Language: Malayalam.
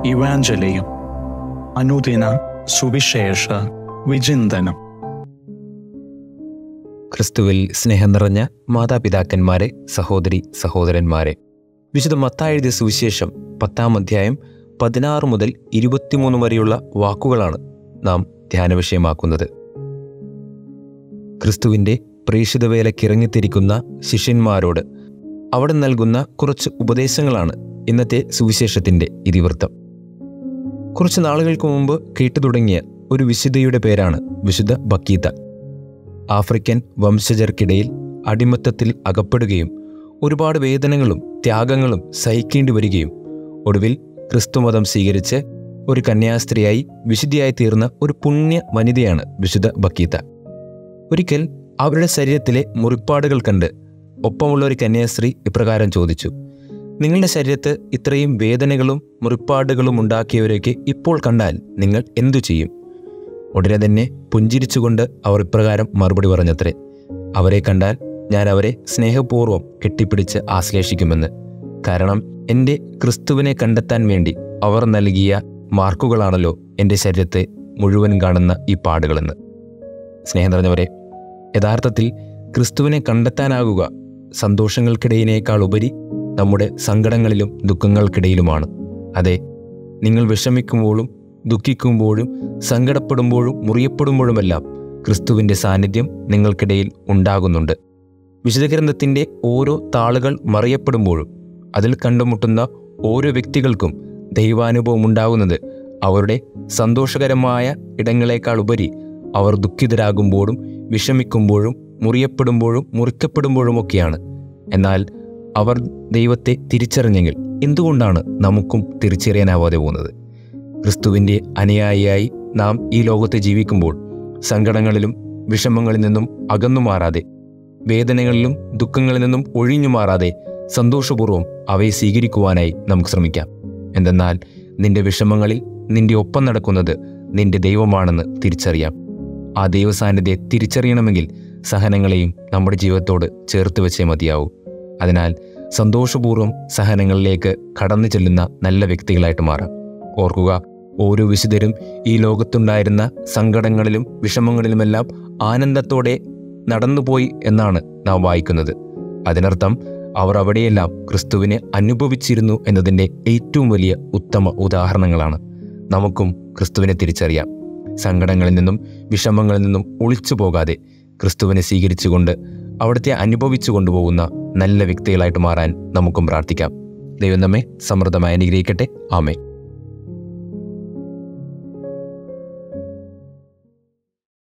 ഇവാഞ്ചലിയും അനുദിന സുവിശേഷ വിചിന്തനം ക്രിസ്തുവിൽ സ്നേഹം നിറഞ്ഞ മാതാപിതാക്കന്മാരെ സഹോദരി സഹോദരന്മാരെ വിശുദ്ധ മത്തായെഴുതിയ സുവിശേഷം പത്താം അധ്യായം പതിനാറ് മുതൽ ഇരുപത്തിമൂന്ന് വരെയുള്ള വാക്കുകളാണ് നാം ധ്യാന വിഷയമാക്കുന്നത് ക്രിസ്തുവിൻ്റെ പ്രേക്ഷിത വേലക്കിറങ്ങിത്തിരിക്കുന്ന ശിഷ്യന്മാരോട് അവിടെ നൽകുന്ന കുറച്ച് ഉപദേശങ്ങളാണ് ഇന്നത്തെ സുവിശേഷത്തിൻ്റെ ഇതിവൃത്തം കുറച്ച് നാളുകൾക്ക് മുമ്പ് കേട്ടു തുടങ്ങിയ ഒരു വിശുദ്ധയുടെ പേരാണ് വിശുദ്ധ ബക്കീത്ത ആഫ്രിക്കൻ വംശജർക്കിടയിൽ അടിമത്തത്തിൽ അകപ്പെടുകയും ഒരുപാട് വേദനകളും ത്യാഗങ്ങളും സഹിക്കേണ്ടി വരികയും ഒടുവിൽ ക്രിസ്തുമതം സ്വീകരിച്ച് ഒരു കന്യാസ്ത്രീയായി വിശുദ്ധിയായി തീർന്ന ഒരു പുണ്യ വനിതയാണ് വിശുദ്ധ ബക്കീത്ത ഒരിക്കൽ അവരുടെ ശരീരത്തിലെ മുറിപ്പാടുകൾ കണ്ട് ഒപ്പമുള്ള ഒരു കന്യാസ്ത്രീ ഇപ്രകാരം ചോദിച്ചു നിങ്ങളുടെ ശരീരത്ത് ഇത്രയും വേദനകളും മുറിപ്പാടുകളും ഉണ്ടാക്കിയവരെയൊക്കെ ഇപ്പോൾ കണ്ടാൽ നിങ്ങൾ എന്തു ചെയ്യും ഉടനെ തന്നെ പുഞ്ചിരിച്ചുകൊണ്ട് അവർ ഇപ്രകാരം മറുപടി പറഞ്ഞത്രേ അവരെ കണ്ടാൽ ഞാൻ അവരെ സ്നേഹപൂർവ്വം കെട്ടിപ്പിടിച്ച് ആശ്ലേഷിക്കുമെന്ന് കാരണം എൻ്റെ ക്രിസ്തുവിനെ കണ്ടെത്താൻ വേണ്ടി അവർ നൽകിയ മാർക്കുകളാണല്ലോ എൻ്റെ ശരീരത്തെ മുഴുവൻ കാണുന്ന ഈ പാടുകളെന്ന് സ്നേഹം നിറഞ്ഞവരെ യഥാർത്ഥത്തിൽ ക്രിസ്തുവിനെ കണ്ടെത്താനാകുക സന്തോഷങ്ങൾക്കിടയിനേക്കാൾ ഉപരി നമ്മുടെ സങ്കടങ്ങളിലും ദുഃഖങ്ങൾക്കിടയിലുമാണ് അതെ നിങ്ങൾ വിഷമിക്കുമ്പോഴും ദുഃഖിക്കുമ്പോഴും സങ്കടപ്പെടുമ്പോഴും മുറിയപ്പെടുമ്പോഴുമെല്ലാം ക്രിസ്തുവിൻ്റെ സാന്നിധ്യം നിങ്ങൾക്കിടയിൽ ഉണ്ടാകുന്നുണ്ട് വിശുദ്ധഗ്രന്ഥത്തിൻ്റെ ഓരോ താളുകൾ മറിയപ്പെടുമ്പോഴും അതിൽ കണ്ടുമുട്ടുന്ന ഓരോ വ്യക്തികൾക്കും ദൈവാനുഭവം ഉണ്ടാകുന്നത് അവരുടെ സന്തോഷകരമായ ഇടങ്ങളെക്കാൾ ഉപരി അവർ ദുഃഖിതരാകുമ്പോഴും വിഷമിക്കുമ്പോഴും മുറിയപ്പെടുമ്പോഴും മുറിക്കപ്പെടുമ്പോഴുമൊക്കെയാണ് എന്നാൽ അവർ ദൈവത്തെ തിരിച്ചറിഞ്ഞെങ്കിൽ എന്തുകൊണ്ടാണ് നമുക്കും തിരിച്ചറിയാനാവാതെ പോകുന്നത് ക്രിസ്തുവിൻ്റെ അനുയായിയായി നാം ഈ ലോകത്ത് ജീവിക്കുമ്പോൾ സങ്കടങ്ങളിലും വിഷമങ്ങളിൽ നിന്നും അകന്നു മാറാതെ വേദനകളിലും ദുഃഖങ്ങളിൽ നിന്നും ഒഴിഞ്ഞു മാറാതെ സന്തോഷപൂർവ്വം അവയെ സ്വീകരിക്കുവാനായി നമുക്ക് ശ്രമിക്കാം എന്തെന്നാൽ നിന്റെ വിഷമങ്ങളിൽ നിന്റെ ഒപ്പം നടക്കുന്നത് നിന്റെ ദൈവമാണെന്ന് തിരിച്ചറിയാം ആ ദൈവസാന്നിധ്യത്തെ തിരിച്ചറിയണമെങ്കിൽ സഹനങ്ങളെയും നമ്മുടെ ജീവിതത്തോട് ചേർത്ത് വെച്ചേ മതിയാവൂ അതിനാൽ സന്തോഷപൂർവ്വം സഹനങ്ങളിലേക്ക് കടന്നു ചെല്ലുന്ന നല്ല വ്യക്തികളായിട്ട് മാറാം ഓർക്കുക ഓരോ വിശുദ്ധരും ഈ ലോകത്തുണ്ടായിരുന്ന സങ്കടങ്ങളിലും വിഷമങ്ങളിലുമെല്ലാം ആനന്ദത്തോടെ നടന്നുപോയി എന്നാണ് നാം വായിക്കുന്നത് അതിനർത്ഥം അവർ അവിടെയെല്ലാം ക്രിസ്തുവിനെ അനുഭവിച്ചിരുന്നു എന്നതിൻ്റെ ഏറ്റവും വലിയ ഉത്തമ ഉദാഹരണങ്ങളാണ് നമുക്കും ക്രിസ്തുവിനെ തിരിച്ചറിയാം സങ്കടങ്ങളിൽ നിന്നും വിഷമങ്ങളിൽ നിന്നും ഒളിച്ചു പോകാതെ ക്രിസ്തുവിനെ സ്വീകരിച്ചുകൊണ്ട് അവിടുത്തെ അനുഭവിച്ചു കൊണ്ടുപോകുന്ന നല്ല വ്യക്തികളായിട്ട് മാറാൻ നമുക്കും പ്രാർത്ഥിക്കാം ദൈവം നമ്മെ സമൃദ്ധമായി അനുഗ്രഹിക്കട്ടെ ആമേ